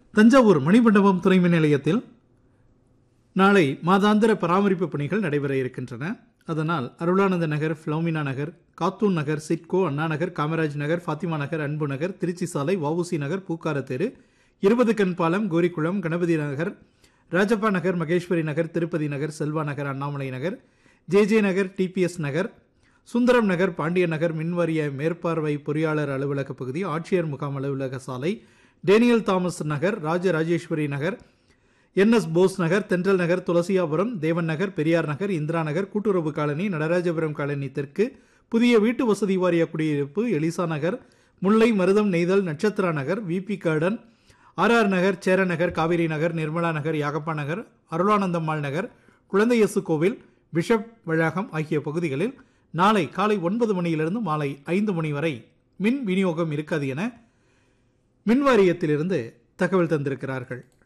தஞ்சாவூர் மணிமண்டபம் துணை மின் நிலையத்தில் நாளை மாதாந்திர பராமரிப்பு பணிகள் நடைபெற இருக்கின்றன அதனால் அருளானந்த நகர் ஃபிலோமினா நகர் காத்தூன் நகர் சிட்கோ அண்ணா நகர் காமராஜ் நகர் ஃபாத்திமா நகர் அன்பு நகர் திருச்சி சாலை வஉசி நகர் பூக்கார தெரு இருபது கண் பாலம் Korikulam Ganapathi Nagar Rajappa Nagar Maheswari Nagar Tirupati Nagar Selva Nagar Annamalai Nagar J J Nagar DPS Nagar Sundaram Nagar Pandiya Nagar மின்வாரிய மேற்பார்வை பொறியாளர் அலுவலக பகுதி ஆட்சியர் முகாம் அலுவலக சாலை Daniel Thomas Nagar Raja Rajeswari Nagar NS Bose Nagar Thendral Nagar துளசியாபுரம் தேவன் நகர் பெரியார் நகர் இந்திரா நகர் கூட்டுறவு காலனி நடராஜபுரம் காலனி தெற்கு புதிய வீட்டு வசதி வாரிய குடியிருப்பு எலிசா நகர் Mullai Marutham Neithal Nakshatra Nagar VP garden RR Nagar Chera Nagar Kaveri Nagar Nirmala Nagar Yagappa Nagar Arulanandammal Nagar Kuzhandaiyesu கோவில் பிஷப் வளாகம் ஆகிய பகுதிகளில் நாளை காலை ஒன்பது மணியிலிருந்து மாலை ஐந்து மணி வரை மின் விநியோகம் இருக்காது என மின்வாரியத்திலிருந்து தகவல் தந்திருக்கிறார்கள்